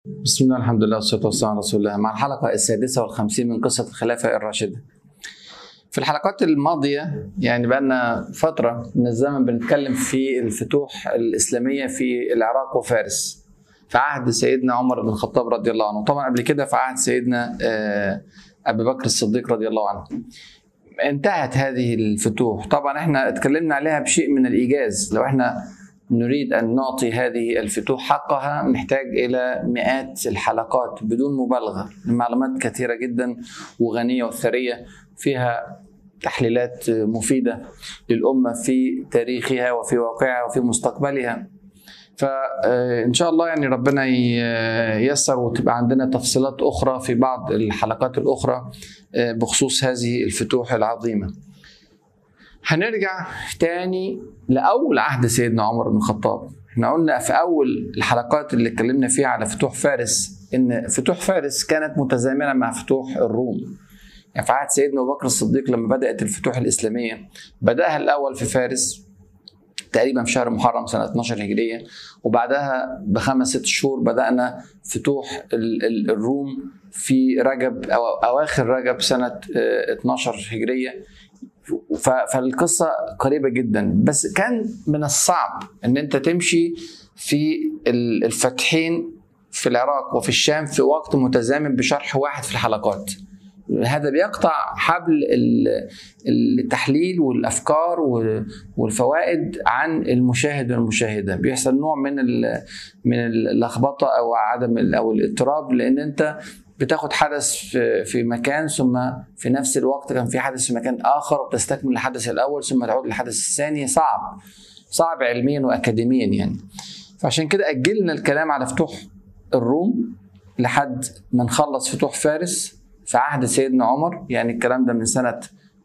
بسم الله الحمد لله والصلاة والسلام على رسول الله مع الحلقة السادسة والخمسين من قصة الخلافة الراشدة في الحلقات الماضية يعني بقالنا فترة من الزمن بنتكلم في الفتوح الإسلامية في العراق وفارس في عهد سيدنا عمر بن الخطاب رضي الله عنه طبعا قبل كده في عهد سيدنا أبي بكر الصديق رضي الله عنه انتهت هذه الفتوح طبعا احنا اتكلمنا عليها بشيء من الإيجاز لو احنا نريد أن نعطي هذه الفتوح حقها نحتاج إلى مئات الحلقات بدون مبالغة المعلومات كثيرة جدا وغنية وثرية فيها تحليلات مفيدة للأمة في تاريخها وفي واقعها وفي مستقبلها فإن شاء الله يعني ربنا ييسر وتبقى عندنا تفصيلات أخرى في بعض الحلقات الأخرى بخصوص هذه الفتوح العظيمة هنرجع تاني لاول عهد سيدنا عمر بن الخطاب احنا قلنا في اول الحلقات اللي اتكلمنا فيها على فتوح فارس ان فتوح فارس كانت متزامنه مع فتوح الروم يعني في عهد سيدنا ابو بكر الصديق لما بدات الفتوح الاسلاميه بداها الاول في فارس تقريبا في شهر محرم سنه 12 هجريه وبعدها بخمس ست شهور بدانا فتوح الروم في رجب او اواخر رجب سنه 12 هجريه فالقصه قريبه جدا بس كان من الصعب ان انت تمشي في الفتحين في العراق وفي الشام في وقت متزامن بشرح واحد في الحلقات هذا بيقطع حبل التحليل والافكار والفوائد عن المشاهد والمشاهده بيحصل نوع من من اللخبطه او عدم او الاضطراب لان انت بتاخد حدث في مكان ثم في نفس الوقت كان في حدث في مكان اخر وبتستكمل الحدث الاول ثم تعود للحدث الثاني صعب صعب علميا واكاديميا يعني فعشان كده اجلنا الكلام على فتوح الروم لحد ما نخلص فتوح فارس في عهد سيدنا عمر يعني الكلام ده من سنه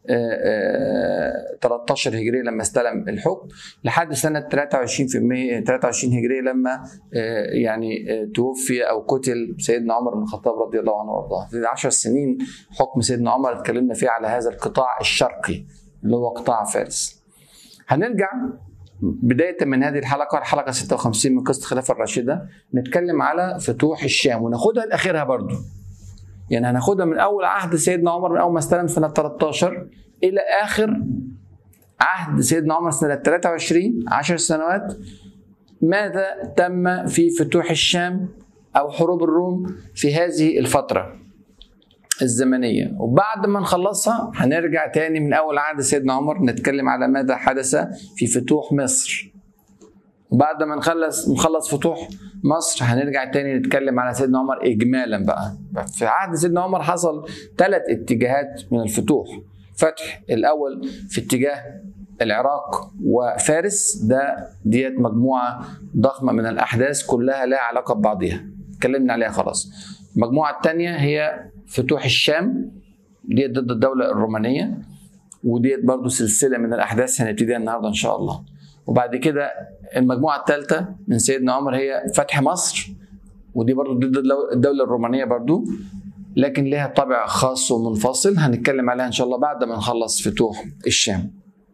13 هجريه لما استلم الحكم لحد سنه 23 في 23 هجريه لما يعني توفي او قتل سيدنا عمر بن الخطاب رضي الله عنه وارضاه في 10 سنين حكم سيدنا عمر اتكلمنا فيه على هذا القطاع الشرقي اللي هو قطاع فارس هنرجع بداية من هذه الحلقة الحلقة 56 من قصة الخلافة الراشدة نتكلم على فتوح الشام وناخدها لآخرها برضو يعني هناخدها من اول عهد سيدنا عمر من اول ما استلم سنه 13 الى اخر عهد سيدنا عمر سنه 23 10 سنوات ماذا تم في فتوح الشام او حروب الروم في هذه الفتره الزمنيه وبعد ما نخلصها هنرجع تاني من اول عهد سيدنا عمر نتكلم على ماذا حدث في فتوح مصر وبعد ما نخلص نخلص فتوح مصر هنرجع تاني نتكلم على سيدنا عمر اجمالا بقى في عهد سيدنا عمر حصل ثلاث اتجاهات من الفتوح فتح الاول في اتجاه العراق وفارس ده ديت مجموعه ضخمه من الاحداث كلها لها علاقه ببعضها اتكلمنا عليها خلاص المجموعه الثانيه هي فتوح الشام ديت ضد الدوله الرومانيه وديت برضو سلسله من الاحداث هنبتديها النهارده ان شاء الله وبعد كده المجموعه الثالثه من سيدنا عمر هي فتح مصر ودي برضو ضد الدوله الرومانيه برضو لكن لها طابع خاص ومنفصل هنتكلم عليها ان شاء الله بعد ما نخلص فتوح الشام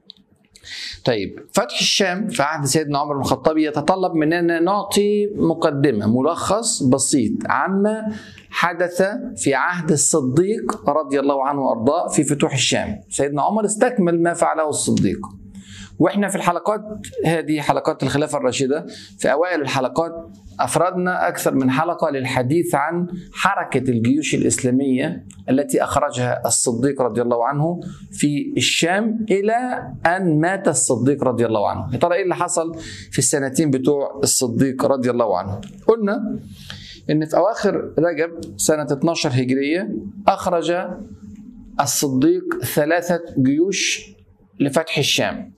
طيب فتح الشام في عهد سيدنا عمر بن الخطاب يتطلب مننا نعطي مقدمه ملخص بسيط عما حدث في عهد الصديق رضي الله عنه وارضاه في فتوح الشام سيدنا عمر استكمل ما فعله الصديق واحنا في الحلقات هذه حلقات الخلافه الراشده في اوائل الحلقات افردنا اكثر من حلقه للحديث عن حركه الجيوش الاسلاميه التي اخرجها الصديق رضي الله عنه في الشام الى ان مات الصديق رضي الله عنه. يا ترى ايه اللي حصل في السنتين بتوع الصديق رضي الله عنه؟ قلنا ان في اواخر رجب سنه 12 هجريه اخرج الصديق ثلاثه جيوش لفتح الشام.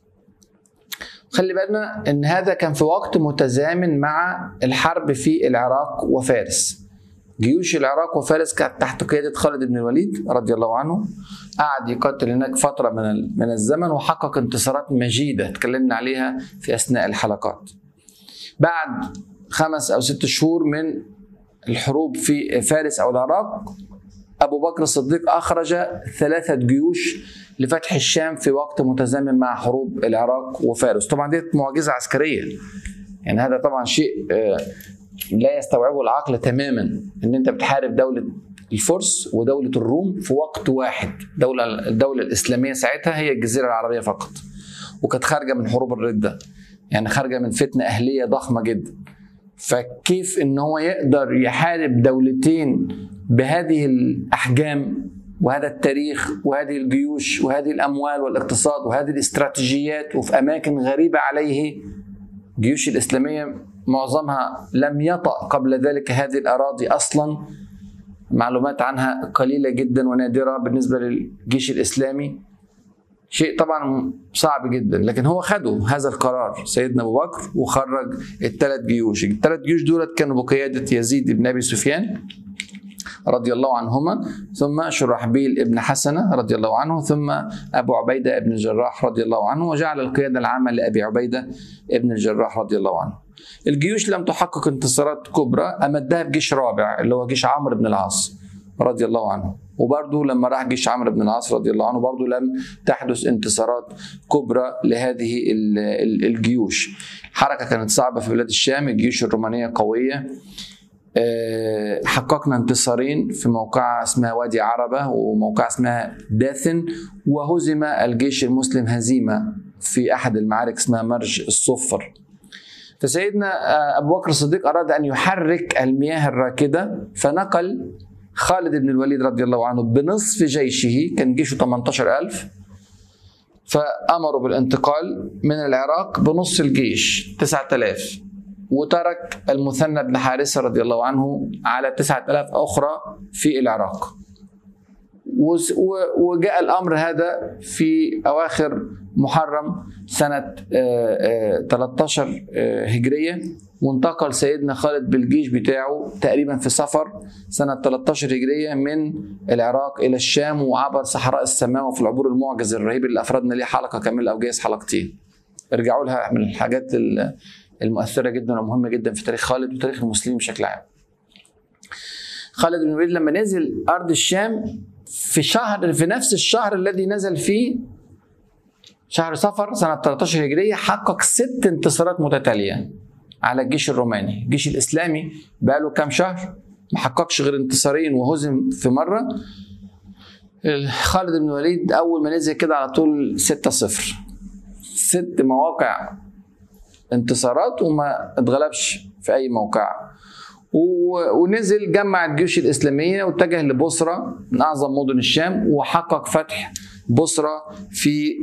خلي بالنا ان هذا كان في وقت متزامن مع الحرب في العراق وفارس جيوش العراق وفارس كانت تحت قيادة خالد بن الوليد رضي الله عنه قعد يقاتل هناك فترة من من الزمن وحقق انتصارات مجيدة اتكلمنا عليها في أثناء الحلقات بعد خمس أو ست شهور من الحروب في فارس أو العراق أبو بكر الصديق أخرج ثلاثة جيوش لفتح الشام في وقت متزامن مع حروب العراق وفارس طبعا دي معجزة عسكرية يعني هذا طبعا شيء لا يستوعبه العقل تماما ان انت بتحارب دوله الفرس ودوله الروم في وقت واحد دوله الدوله الاسلاميه ساعتها هي الجزيره العربيه فقط وكانت خارجه من حروب الرده يعني خارجه من فتنه اهليه ضخمه جدا فكيف ان هو يقدر يحارب دولتين بهذه الاحجام وهذا التاريخ وهذه الجيوش وهذه الاموال والاقتصاد وهذه الاستراتيجيات وفي اماكن غريبه عليه الجيوش الاسلاميه معظمها لم يطأ قبل ذلك هذه الاراضي اصلا معلومات عنها قليله جدا ونادره بالنسبه للجيش الاسلامي شيء طبعا صعب جدا لكن هو خده هذا القرار سيدنا ابو بكر وخرج الثلاث جيوش الثلاث جيوش دولت كانوا بقياده يزيد بن ابي سفيان رضي الله عنهما ثم شرحبيل ابن حسنة رضي الله عنه ثم أبو عبيدة ابن الجراح رضي الله عنه وجعل القيادة العامة لأبي عبيدة ابن الجراح رضي الله عنه الجيوش لم تحقق انتصارات كبرى أمدها بجيش رابع اللي هو جيش عمرو بن العاص رضي الله عنه وبرضه لما راح جيش عمرو بن العاص رضي الله عنه برضه لم تحدث انتصارات كبرى لهذه الجيوش الحركة كانت صعبة في بلاد الشام الجيوش الرومانية قوية حققنا انتصارين في موقعة اسمها وادي عربة وموقعة اسمها داثن وهزم الجيش المسلم هزيمة في أحد المعارك اسمها مرج الصفر فسيدنا أبو بكر الصديق أراد أن يحرك المياه الراكدة فنقل خالد بن الوليد رضي الله عنه بنصف جيشه كان جيشه 18000 فأمروا بالانتقال من العراق بنص الجيش 9000 وترك المثنى بن حارثة رضي الله عنه على 9000 أخرى في العراق وجاء الأمر هذا في أواخر محرم سنة 13 هجرية وانتقل سيدنا خالد بالجيش بتاعه تقريبا في سفر سنة 13 هجرية من العراق إلى الشام وعبر صحراء السماء وفي العبور المعجز الرهيب اللي أفردنا ليه حلقة كاملة أو جايز حلقتين ارجعوا لها من الحاجات المؤثرة جدا ومهمة جدا في تاريخ خالد وتاريخ المسلمين بشكل عام خالد بن الوليد لما نزل أرض الشام في شهر في نفس الشهر الذي نزل فيه شهر صفر سنة 13 هجرية حقق ست انتصارات متتالية على الجيش الروماني الجيش الإسلامي بقى له كام شهر ما حققش غير انتصارين وهزم في مرة خالد بن الوليد أول ما نزل كده على طول 6 0 ست مواقع انتصارات وما اتغلبش في أي موقع ونزل جمع الجيوش الإسلامية واتجه لبصرة من أعظم مدن الشام وحقق فتح بصرة في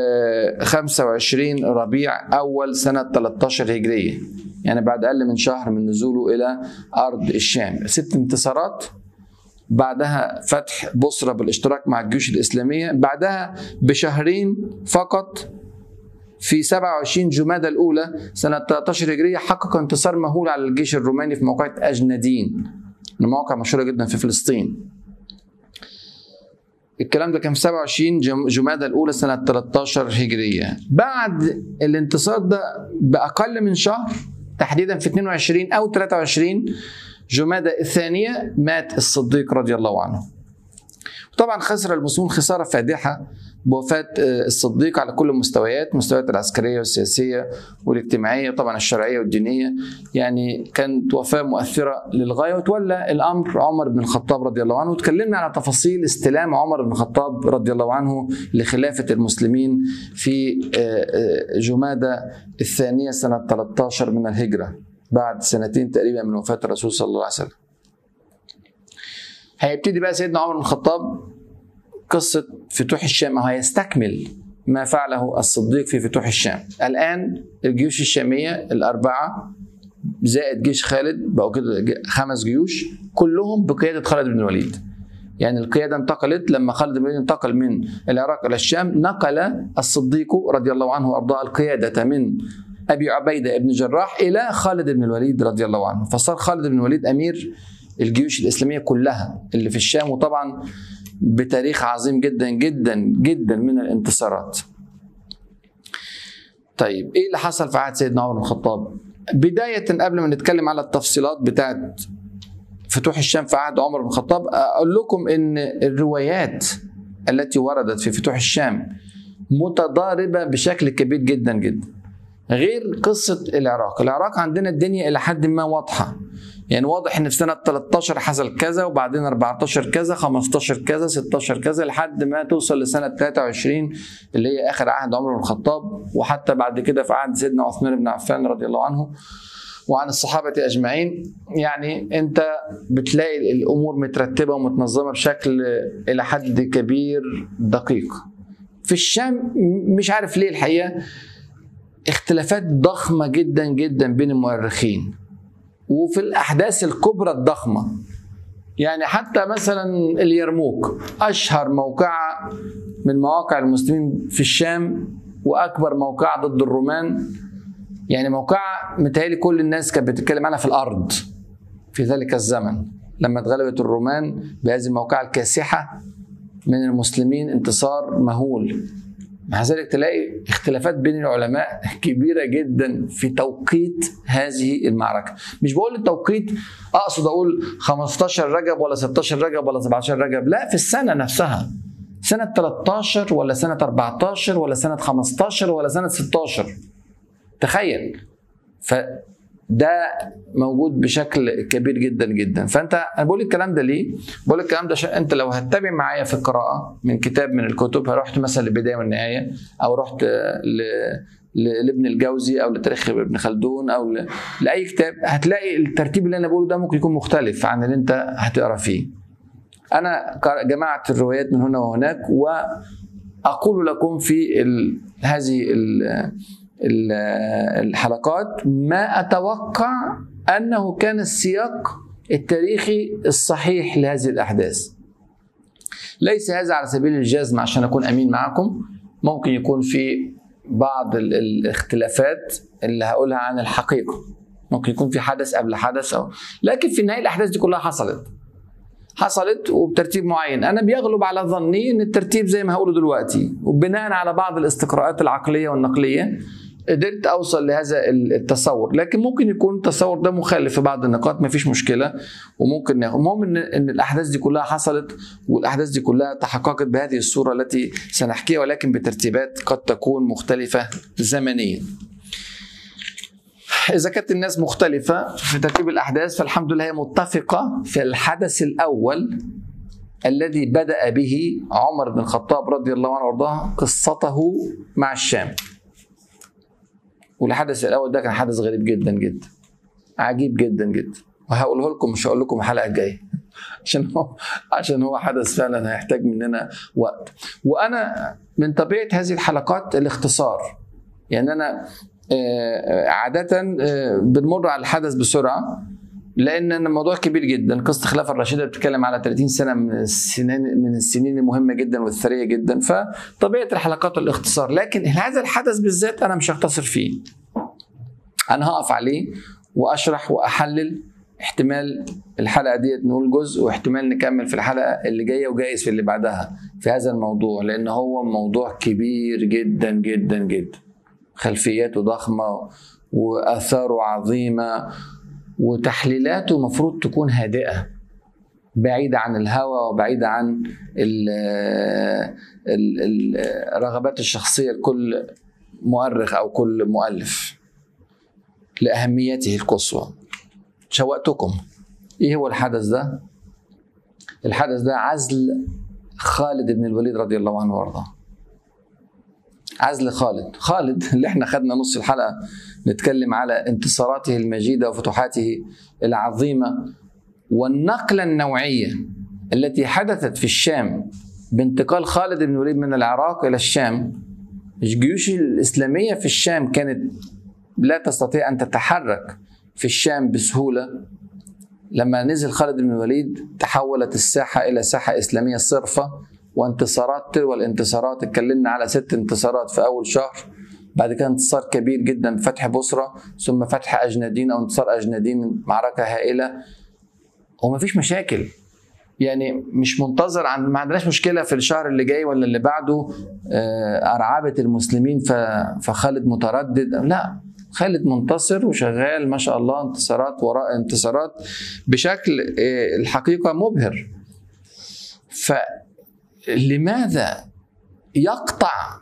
25 ربيع أول سنة 13 هجرية يعني بعد أقل من شهر من نزوله إلى أرض الشام ست انتصارات بعدها فتح بصرة بالاشتراك مع الجيوش الإسلامية بعدها بشهرين فقط في 27 جمادى الأولى سنة 13 هجرية حقق انتصار مهول على الجيش الروماني في موقعة أجندين المواقع مشهورة جدا في فلسطين الكلام ده كان في 27 جمادى الأولى سنة 13 هجرية بعد الانتصار ده بأقل من شهر تحديدا في 22 أو 23 جمادى الثانية مات الصديق رضي الله عنه طبعا خسر المسلمون خسارة فادحة بوفاة الصديق على كل المستويات مستويات العسكرية والسياسية والاجتماعية طبعا الشرعية والدينية يعني كانت وفاة مؤثرة للغاية وتولى الأمر عمر بن الخطاب رضي الله عنه وتكلمنا على تفاصيل استلام عمر بن الخطاب رضي الله عنه لخلافة المسلمين في جمادة الثانية سنة 13 من الهجرة بعد سنتين تقريبا من وفاة الرسول صلى الله عليه وسلم هيبتدي بقى سيدنا عمر بن الخطاب قصة فتوح الشام أو هيستكمل ما فعله الصديق في فتوح الشام الآن الجيوش الشامية الأربعة زائد جيش خالد بقوا كده خمس جيوش كلهم بقيادة خالد بن الوليد يعني القيادة انتقلت لما خالد بن الوليد انتقل من العراق إلى الشام نقل الصديق رضي الله عنه وأرضاه القيادة من أبي عبيدة بن جراح إلى خالد بن الوليد رضي الله عنه فصار خالد بن الوليد أمير الجيوش الإسلامية كلها اللي في الشام وطبعا بتاريخ عظيم جدا جدا جدا من الانتصارات طيب ايه اللي حصل في عهد سيدنا عمر بن الخطاب بداية قبل ما نتكلم على التفصيلات بتاعت فتوح الشام في عهد عمر بن الخطاب اقول لكم ان الروايات التي وردت في فتوح الشام متضاربة بشكل كبير جدا جدا غير قصه العراق العراق عندنا الدنيا الى حد ما واضحه يعني واضح ان في سنه 13 حصل كذا وبعدين 14 كذا 15 كذا 16 كذا لحد ما توصل لسنه 23 اللي هي اخر عهد عمر بن الخطاب وحتى بعد كده في عهد سيدنا عثمان بن عفان رضي الله عنه وعن الصحابة أجمعين يعني أنت بتلاقي الأمور مترتبة ومتنظمة بشكل إلى حد كبير دقيق في الشام مش عارف ليه الحقيقة اختلافات ضخمة جدا جدا بين المؤرخين وفي الأحداث الكبرى الضخمة يعني حتى مثلا اليرموك أشهر موقعة من مواقع المسلمين في الشام وأكبر موقعة ضد الرومان يعني موقعة متهيألي كل الناس كانت بتتكلم عنها في الأرض في ذلك الزمن لما اتغلبت الرومان بهذه الموقعة الكاسحة من المسلمين انتصار مهول مع ذلك تلاقي اختلافات بين العلماء كبيرة جدا في توقيت هذه المعركة مش بقول التوقيت أقصد أقول 15 رجب ولا 16 رجب ولا 17 رجب لا في السنة نفسها سنة 13 ولا سنة 14 ولا سنة 15 ولا سنة 16 تخيل فده موجود بشكل كبير جدا جدا فانت انا بقول الكلام ده ليه بقول الكلام ده عشان انت لو هتتابع معايا في القراءه من كتاب من الكتب رحت مثلا للبدايه والنهايه او رحت ل... لابن الجوزي او لتاريخ ابن خلدون او ل... لاي كتاب هتلاقي الترتيب اللي انا بقوله ده ممكن يكون مختلف عن اللي انت هتقرا فيه انا جمعت الروايات من هنا وهناك واقول لكم في ال... هذه ال... الحلقات ما اتوقع انه كان السياق التاريخي الصحيح لهذه الاحداث. ليس هذا على سبيل الجزم عشان اكون امين معكم ممكن يكون في بعض الاختلافات اللي هقولها عن الحقيقه. ممكن يكون في حدث قبل حدث او لكن في النهايه الاحداث دي كلها حصلت. حصلت وبترتيب معين انا بيغلب على ظني ان الترتيب زي ما هقوله دلوقتي وبناء على بعض الاستقراءات العقليه والنقليه قدرت اوصل لهذا التصور لكن ممكن يكون التصور ده مخالف في بعض النقاط ما فيش مشكله وممكن ناخد المهم ان ان الاحداث دي كلها حصلت والاحداث دي كلها تحققت بهذه الصوره التي سنحكيها ولكن بترتيبات قد تكون مختلفه زمنيا إذا كانت الناس مختلفة في ترتيب الأحداث فالحمد لله هي متفقة في الحدث الأول الذي بدأ به عمر بن الخطاب رضي الله عنه وارضاه قصته مع الشام والحدث الاول ده كان حدث غريب جدا جدا عجيب جدا جدا وهقوله لكم مش هقول لكم الحلقه الجايه عشان هو عشان هو حدث فعلا هيحتاج مننا وقت وانا من طبيعه هذه الحلقات الاختصار يعني انا عاده بنمر على الحدث بسرعه لان الموضوع كبير جدا قصه الخلافه الراشده بتتكلم على 30 سنه من السنين من السنين المهمه جدا والثريه جدا فطبيعه الحلقات الاختصار لكن هذا الحدث بالذات انا مش هختصر فيه انا هقف عليه واشرح واحلل احتمال الحلقه ديت نقول جزء واحتمال نكمل في الحلقه اللي جايه وجايز في اللي بعدها في هذا الموضوع لان هو موضوع كبير جدا جدا جدا خلفياته ضخمه واثاره عظيمه وتحليلاته المفروض تكون هادئه بعيدة عن الهوى وبعيدة عن ال ال الرغبات الشخصية لكل مؤرخ أو كل مؤلف لأهميته القصوى شوقتكم إيه هو الحدث ده؟ الحدث ده عزل خالد بن الوليد رضي الله عنه وارضاه عزل خالد خالد اللي احنا خدنا نص الحلقة نتكلم على انتصاراته المجيدة وفتوحاته العظيمة والنقلة النوعية التي حدثت في الشام بانتقال خالد بن الوليد من العراق إلى الشام الجيوش الإسلامية في الشام كانت لا تستطيع أن تتحرك في الشام بسهولة لما نزل خالد بن الوليد تحولت الساحة إلى ساحة إسلامية صرفة وانتصارات تلو الانتصارات اتكلمنا على ست انتصارات في أول شهر بعد كده انتصار كبير جدا فتح بصرة ثم فتح أجنادين أو انتصار أجنادين معركة هائلة وما فيش مشاكل يعني مش منتظر عن ما عندناش مشكله في الشهر اللي جاي ولا اللي بعده ارعبت المسلمين فخالد متردد لا خالد منتصر وشغال ما شاء الله انتصارات وراء انتصارات بشكل الحقيقه مبهر فلماذا يقطع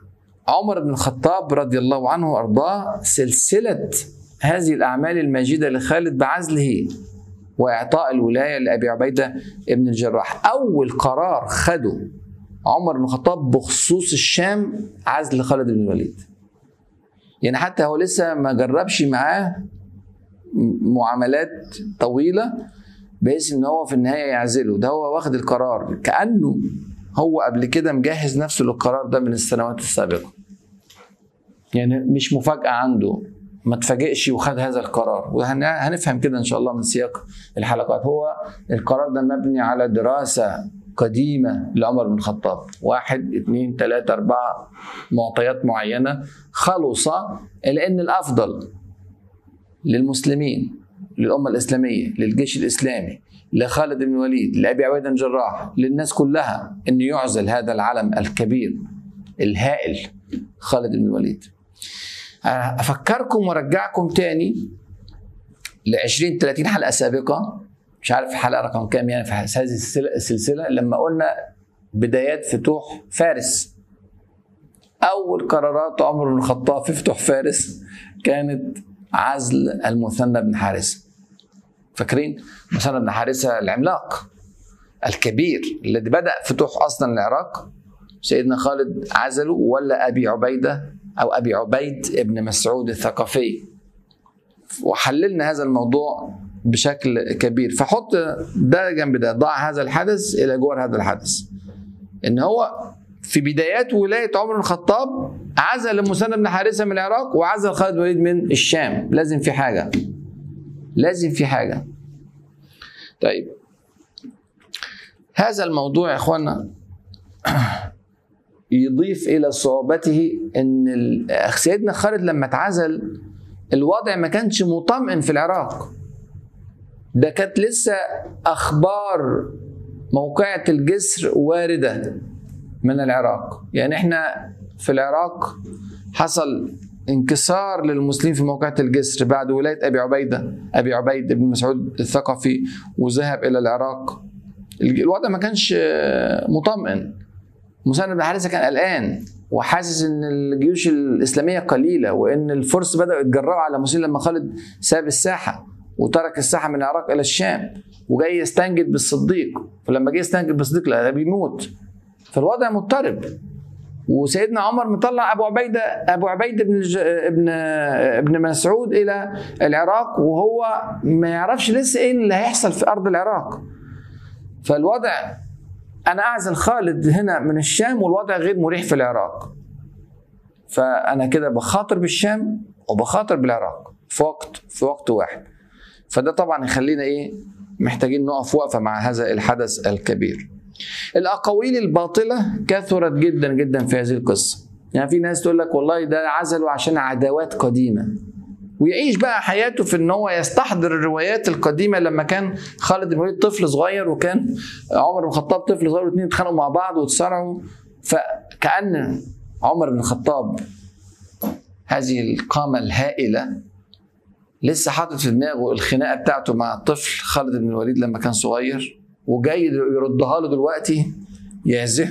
عمر بن الخطاب رضي الله عنه وارضاه سلسله هذه الاعمال الماجده لخالد بعزله واعطاء الولايه لابي عبيده بن الجراح اول قرار خده عمر بن الخطاب بخصوص الشام عزل خالد بن الوليد يعني حتى هو لسه ما جربش معاه معاملات طويله بحيث ان هو في النهايه يعزله ده هو واخد القرار كانه هو قبل كده مجهز نفسه للقرار ده من السنوات السابقه يعني مش مفاجاه عنده ما تفاجئش وخد هذا القرار وهنفهم كده ان شاء الله من سياق الحلقات هو القرار ده مبني على دراسه قديمة لعمر بن الخطاب واحد اثنين ثلاثة أربعة معطيات معينة خلصة إلى أن الأفضل للمسلمين للأمة الإسلامية للجيش الإسلامي لخالد بن الوليد لأبي عبيدة بن جراح للناس كلها أن يعزل هذا العلم الكبير الهائل خالد بن الوليد أفكركم وأرجعكم تاني ل 20 30 حلقة سابقة مش عارف الحلقه رقم كام يعني في هذه السلسله لما قلنا بدايات فتوح فارس اول قرارات عمر بن الخطاب في فتوح فارس كانت عزل المثنى بن حارثه فاكرين مثنى بن حارثه العملاق الكبير الذي بدا فتوح اصلا العراق سيدنا خالد عزله ولا ابي عبيده او ابي عبيد ابن مسعود الثقفي وحللنا هذا الموضوع بشكل كبير فحط ده جنب ده ضع هذا الحدث الى جوار هذا الحدث ان هو في بدايات ولايه عمر بن الخطاب عزل مسند بن حارثه من العراق وعزل خالد بن الوليد من الشام لازم في حاجه لازم في حاجه طيب هذا الموضوع يا اخوانا يضيف الى صعوبته ان سيدنا خالد لما اتعزل الوضع ما كانش مطمئن في العراق ده كانت لسه اخبار موقعة الجسر واردة من العراق يعني احنا في العراق حصل انكسار للمسلمين في موقعة الجسر بعد ولاية أبي عبيدة أبي عبيد بن مسعود الثقفي وذهب إلى العراق الوضع ما كانش مطمئن مسند بن حارثة كان قلقان وحاسس ان الجيوش الاسلاميه قليله وان الفرس بداوا يتجرأوا على المسلمين لما خالد ساب الساحه وترك الساحه من العراق الى الشام وجاي يستنجد بالصديق فلما جه يستنجد بالصديق لا بيموت فالوضع مضطرب وسيدنا عمر مطلع ابو عبيده ابو عبيده بن الج... ابن ابن مسعود الى العراق وهو ما يعرفش لسه ايه اللي هيحصل في ارض العراق فالوضع انا اعزل خالد هنا من الشام والوضع غير مريح في العراق فانا كده بخاطر بالشام وبخاطر بالعراق في وقت في وقت واحد فده طبعا يخلينا ايه محتاجين نقف وقفه مع هذا الحدث الكبير الاقاويل الباطله كثرت جدا جدا في هذه القصه يعني في ناس تقول لك والله ده عزله عشان عداوات قديمه ويعيش بقى حياته في ان هو يستحضر الروايات القديمه لما كان خالد بن الوليد طفل صغير وكان عمر بن الخطاب طفل صغير والاثنين اتخانقوا مع بعض وتصارعوا فكأن عمر بن الخطاب هذه القامة الهائلة لسه حاطط في دماغه الخناقة بتاعته مع الطفل خالد بن الوليد لما كان صغير وجاي يردها له دلوقتي يعزه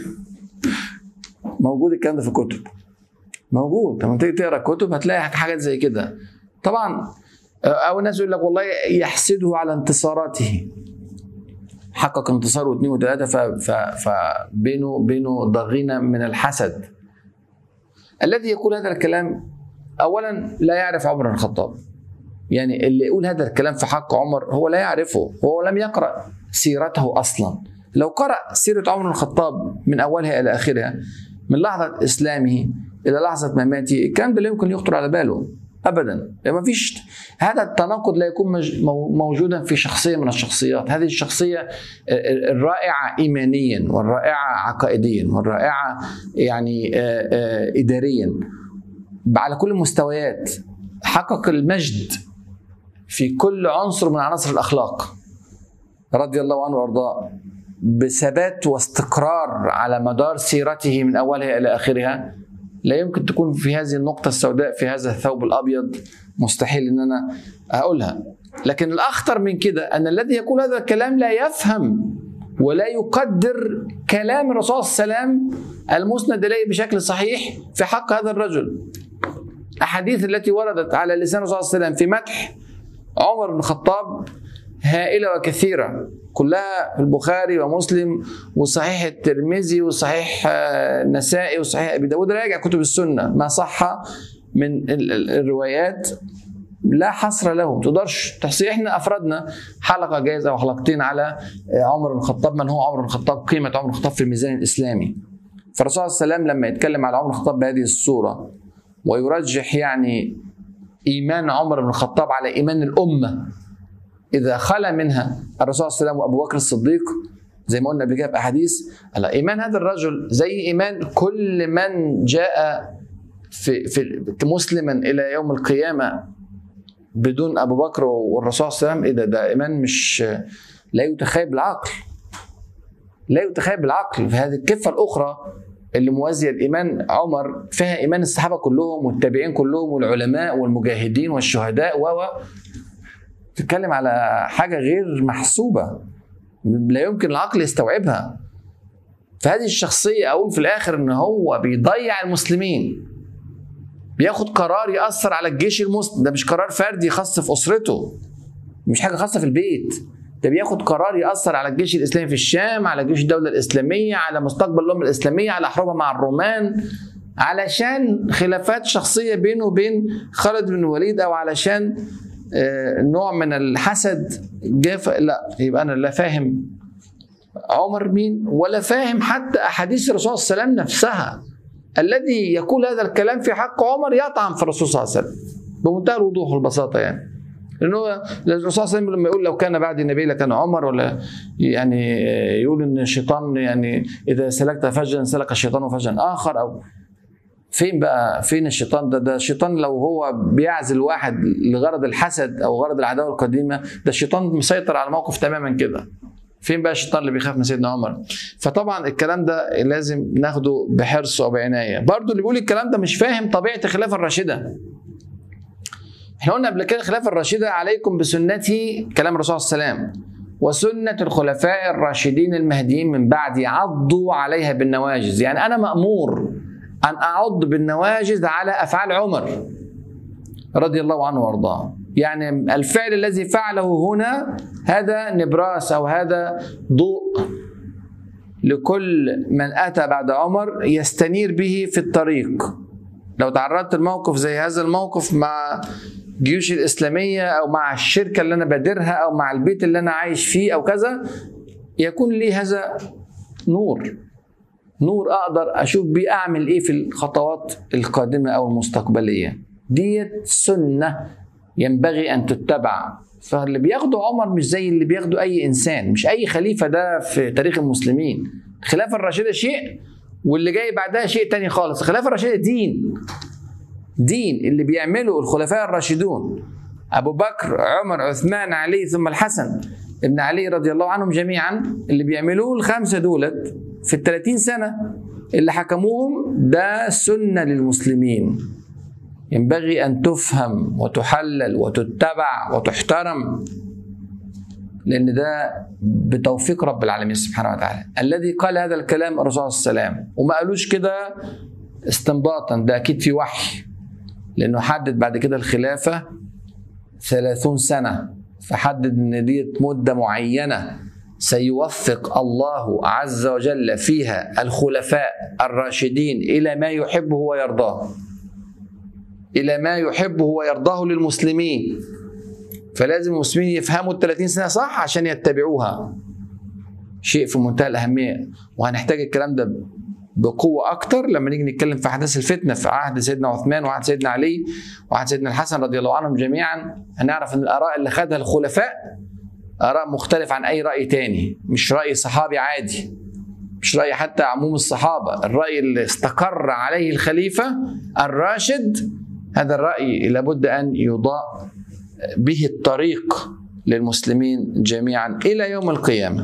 موجود الكلام ده في الكتب موجود لما تيجي تقرا كتب هتلاقي حاجات زي كده طبعا او الناس يقول لك والله يحسده على انتصاراته حقق انتصار واثنين وثلاثه فبينه بينه ضغينه من الحسد الذي يقول هذا الكلام اولا لا يعرف عمر بن الخطاب يعني اللي يقول هذا الكلام في حق عمر هو لا يعرفه هو لم يقرا سيرته اصلا لو قرا سيره عمر بن الخطاب من اولها الى اخرها من لحظه اسلامه الى لحظه مماته الكلام ده لا يمكن يخطر على باله ابدا ما فيش هذا التناقض لا يكون موجودا في شخصيه من الشخصيات هذه الشخصيه الرائعه ايمانيا والرائعه عقائديا والرائعه يعني اداريا على كل المستويات حقق المجد في كل عنصر من عناصر الاخلاق رضي الله عنه وارضاه بثبات واستقرار على مدار سيرته من اولها الى اخرها لا يمكن تكون في هذه النقطة السوداء في هذا الثوب الأبيض مستحيل أن أنا أقولها لكن الأخطر من كده أن الذي يقول هذا الكلام لا يفهم ولا يقدر كلام الرسول صلى الله عليه وسلم المسند اليه بشكل صحيح في حق هذا الرجل احاديث التي وردت على لسان الرسول صلى الله عليه وسلم في مدح عمر بن الخطاب هائله وكثيره كلها في البخاري ومسلم وصحيح الترمذي وصحيح آه، النسائي وصحيح ابي داود راجع كتب السنه ما صح من ال- ال- الروايات لا حصر له ما تقدرش تحصي احنا افردنا حلقه جايزه وحلقتين على آه، عمر بن الخطاب من هو عمر بن الخطاب قيمه عمر بن الخطاب في الميزان الاسلامي فالرسول صلى الله عليه وسلم لما يتكلم على عمر بن الخطاب بهذه الصوره ويرجح يعني ايمان عمر بن الخطاب على ايمان الامه اذا خلا منها الرسول صلى الله عليه وسلم وابو بكر الصديق زي ما قلنا قبل كده باحاديث على ايمان هذا الرجل زي ايمان كل من جاء في في مسلما الى يوم القيامه بدون ابو بكر والرسول صلى الله عليه وسلم ايه ده ده ايمان مش لا يتخيل بالعقل لا يتخيل بالعقل فهذه الكفه الاخرى اللي موازيه لايمان عمر فيها ايمان الصحابه كلهم والتابعين كلهم والعلماء والمجاهدين والشهداء و و تتكلم على حاجه غير محسوبه لا يمكن العقل يستوعبها فهذه الشخصيه اقول في الاخر ان هو بيضيع المسلمين بياخد قرار ياثر على الجيش المسلم ده مش قرار فردي خاص في اسرته مش حاجه خاصه في البيت ده بياخد قرار ياثر على الجيش الاسلامي في الشام على جيش الدوله الاسلاميه على مستقبل الامه الاسلاميه على حروبها مع الرومان علشان خلافات شخصيه بينه وبين خالد بن الوليد او علشان آه، نوع من الحسد جاف لا يبقى انا لا فاهم عمر مين ولا فاهم حتى احاديث الرسول صلى الله عليه وسلم نفسها الذي يقول هذا الكلام في حق عمر يطعن في الرسول صلى الله عليه وسلم بمنتهى الوضوح والبساطه يعني لانه الرسول صلى الله عليه وسلم لما يقول لو كان بعد النبي لكان عمر ولا يعني يقول ان الشيطان يعني اذا سلكت فجا سلك الشيطان فجا اخر او فين بقى فين الشيطان ده ده الشيطان لو هو بيعزل واحد لغرض الحسد او غرض العداوه القديمه ده الشيطان مسيطر على الموقف تماما كده فين بقى الشيطان اللي بيخاف من سيدنا عمر فطبعا الكلام ده لازم ناخده بحرص وبعنايه برضو اللي بيقول الكلام ده مش فاهم طبيعه الخلافه الراشده احنا قلنا قبل كده الخلافه الراشده عليكم بسنتي كلام الرسول صلى الله عليه وسلم وسنة الخلفاء الراشدين المهديين من بعدي عضوا عليها بالنواجز يعني أنا مأمور أن أعض بالنواجز على أفعال عمر رضي الله عنه وارضاه يعني الفعل الذي فعله هنا هذا نبراس أو هذا ضوء لكل من أتى بعد عمر يستنير به في الطريق لو تعرضت لموقف زي هذا الموقف مع جيوش الإسلامية أو مع الشركة اللي أنا بادرها أو مع البيت اللي أنا عايش فيه أو كذا يكون لي هذا نور نور أقدر أشوف بيه أعمل إيه في الخطوات القادمة أو المستقبلية ديت سنة ينبغي أن تتبع فاللي بياخده عمر مش زي اللي بياخده أي إنسان مش أي خليفة ده في تاريخ المسلمين الخلافة الراشدة شيء واللي جاي بعدها شيء تاني خالص الخلافة الراشدة دين دين اللي بيعمله الخلفاء الراشدون أبو بكر عمر عثمان علي ثم الحسن ابن علي رضي الله عنهم جميعا اللي بيعملوه الخمسة دولت في الثلاثين سنة اللي حكموهم ده سنة للمسلمين ينبغي أن تفهم وتحلل وتتبع وتحترم لأن ده بتوفيق رب العالمين سبحانه وتعالى الذي قال هذا الكلام الرسول صلى الله عليه وسلم وما قالوش كده استنباطا ده أكيد في وحي لأنه حدد بعد كده الخلافة ثلاثون سنة فحدد ان ديت مده معينه سيوفق الله عز وجل فيها الخلفاء الراشدين الى ما يحبه ويرضاه الى ما يحبه ويرضاه للمسلمين فلازم المسلمين يفهموا ال 30 سنه صح عشان يتبعوها شيء في منتهى الاهميه وهنحتاج الكلام ده بقوة أكتر لما نيجي نتكلم في أحداث الفتنة في عهد سيدنا عثمان وعهد سيدنا علي وعهد سيدنا الحسن رضي الله عنهم جميعا هنعرف أن الآراء اللي خدها الخلفاء آراء مختلف عن أي رأي تاني مش رأي صحابي عادي مش رأي حتى عموم الصحابة الرأي اللي استقر عليه الخليفة الراشد هذا الرأي لابد أن يضاء به الطريق للمسلمين جميعا إلى يوم القيامة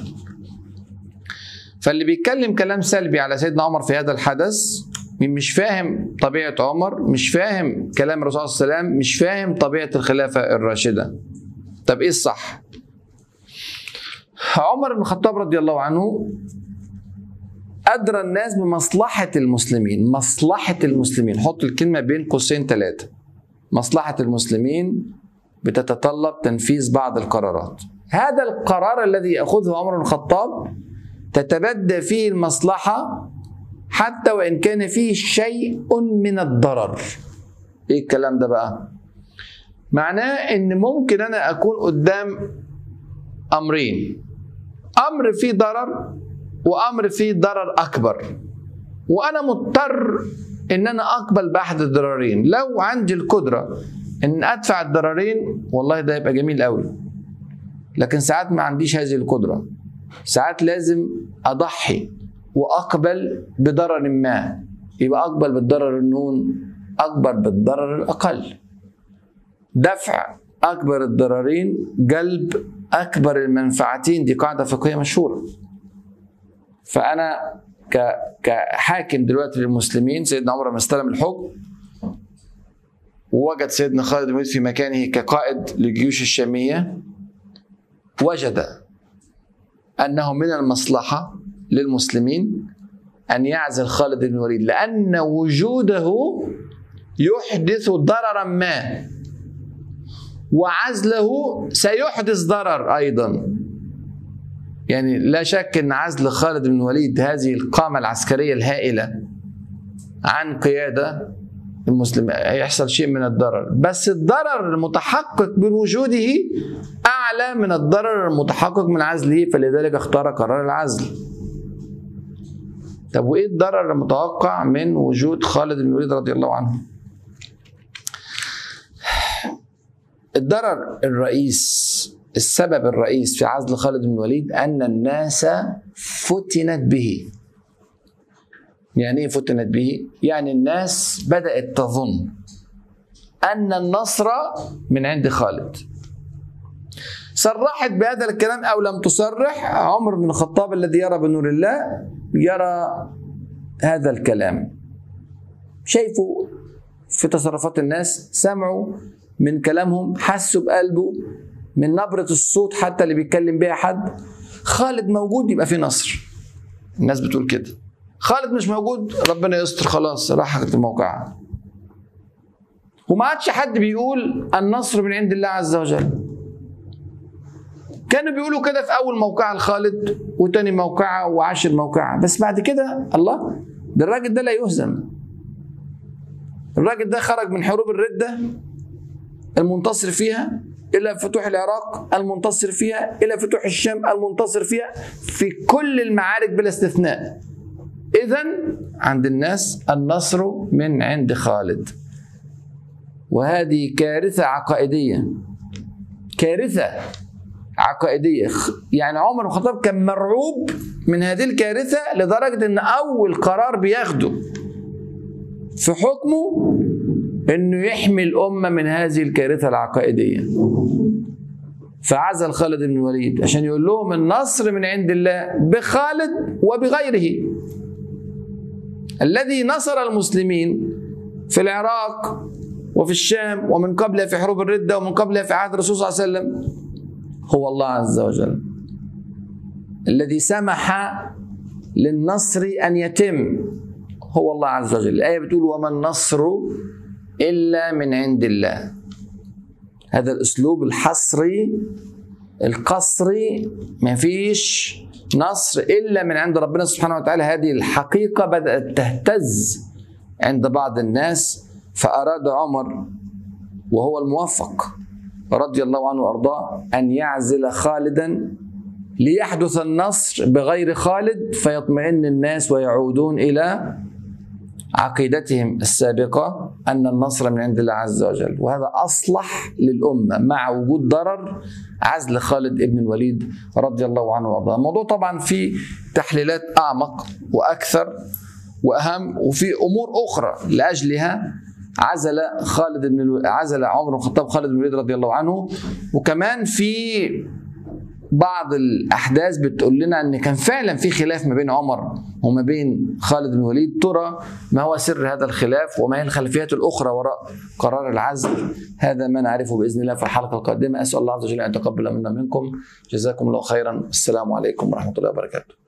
فاللي بيتكلم كلام سلبي على سيدنا عمر في هذا الحدث مش فاهم طبيعة عمر مش فاهم كلام الرسول صلى الله عليه وسلم مش فاهم طبيعة الخلافة الراشدة طب ايه الصح عمر بن الخطاب رضي الله عنه أدرى الناس بمصلحة المسلمين مصلحة المسلمين حط الكلمة بين قوسين ثلاثة مصلحة المسلمين بتتطلب تنفيذ بعض القرارات هذا القرار الذي يأخذه عمر بن الخطاب تتبدى فيه المصلحة حتى وإن كان فيه شيء من الضرر إيه الكلام ده بقى معناه إن ممكن أنا أكون قدام أمرين أمر فيه ضرر وأمر فيه ضرر أكبر وأنا مضطر إن أنا أقبل بأحد الضررين لو عندي القدرة إن أدفع الضررين والله ده يبقى جميل قوي لكن ساعات ما عنديش هذه القدرة ساعات لازم أضحي وأقبل بضرر ما يبقى أقبل بالضرر النون أكبر بالضرر الأقل دفع أكبر الضررين جلب أكبر المنفعتين دي قاعدة فقهية مشهورة فأنا ك كحاكم دلوقتي للمسلمين سيدنا عمر لما استلم الحكم ووجد سيدنا خالد بن الوليد في مكانه كقائد للجيوش الشامية وجد أنه من المصلحة للمسلمين أن يعزل خالد بن الوليد لأن وجوده يحدث ضررا ما وعزله سيحدث ضرر أيضا يعني لا شك أن عزل خالد بن الوليد هذه القامة العسكرية الهائلة عن قيادة المسلم هيحصل شيء من الضرر بس الضرر المتحقق بوجوده أعلى من الضرر المتحقق من عزله فلذلك اختار قرار العزل طب وإيه الضرر المتوقع من وجود خالد بن الوليد رضي الله عنه الضرر الرئيس السبب الرئيس في عزل خالد بن الوليد أن الناس فتنت به يعني ايه فتنت به؟ يعني الناس بدأت تظن أن النصر من عند خالد صرحت بهذا الكلام أو لم تصرح عمر بن الخطاب الذي يرى بنور الله يرى هذا الكلام شايفوا في تصرفات الناس سمعوا من كلامهم حسوا بقلبه من نبرة الصوت حتى اللي بيتكلم بيها حد خالد موجود يبقى في نصر الناس بتقول كده خالد مش موجود ربنا يستر خلاص راحت الموقعة وما عادش حد بيقول النصر من عند الله عز وجل كانوا بيقولوا كده في اول موقعة لخالد وتاني موقعة وعاشر موقعة بس بعد كده الله ده الراجل ده لا يهزم الراجل ده خرج من حروب الردة المنتصر فيها إلى فتوح العراق المنتصر فيها إلى فتوح الشام المنتصر فيها في كل المعارك بلا استثناء إذا عند الناس النصر من عند خالد وهذه كارثة عقائدية كارثة عقائدية يعني عمر بن الخطاب كان مرعوب من هذه الكارثة لدرجة أن أول قرار بياخده في حكمه أنه يحمي الأمة من هذه الكارثة العقائدية فعزل خالد بن الوليد عشان يقول لهم النصر من عند الله بخالد وبغيره الذي نصر المسلمين في العراق وفي الشام ومن قبلها في حروب الردة ومن قبلها في عهد الرسول صلى الله عليه وسلم هو الله عز وجل الذي سمح للنصر أن يتم هو الله عز وجل الآية بتقول وما النصر إلا من عند الله هذا الأسلوب الحصري القصري ما فيش نصر إلا من عند ربنا سبحانه وتعالى هذه الحقيقة بدأت تهتز عند بعض الناس فأراد عمر وهو الموفق رضي الله عنه وأرضاه أن يعزل خالدا ليحدث النصر بغير خالد فيطمئن الناس ويعودون إلى عقيدتهم السابقة أن النصر من عند الله عز وجل وهذا أصلح للأمة مع وجود ضرر عزل خالد ابن الوليد رضي الله عنه وارضاه الموضوع طبعا فيه تحليلات أعمق وأكثر وأهم وفي أمور أخرى لأجلها عزل خالد بن الو... عزل عمر بن الخطاب خالد بن الوليد رضي الله عنه وكمان في بعض الاحداث بتقول لنا ان كان فعلا في خلاف ما بين عمر وما بين خالد بن الوليد ترى ما هو سر هذا الخلاف وما هي الخلفيات الاخرى وراء قرار العزل هذا ما نعرفه باذن الله في الحلقه القادمه اسال الله عز وجل ان يتقبل منا منكم جزاكم الله خيرا السلام عليكم ورحمه الله وبركاته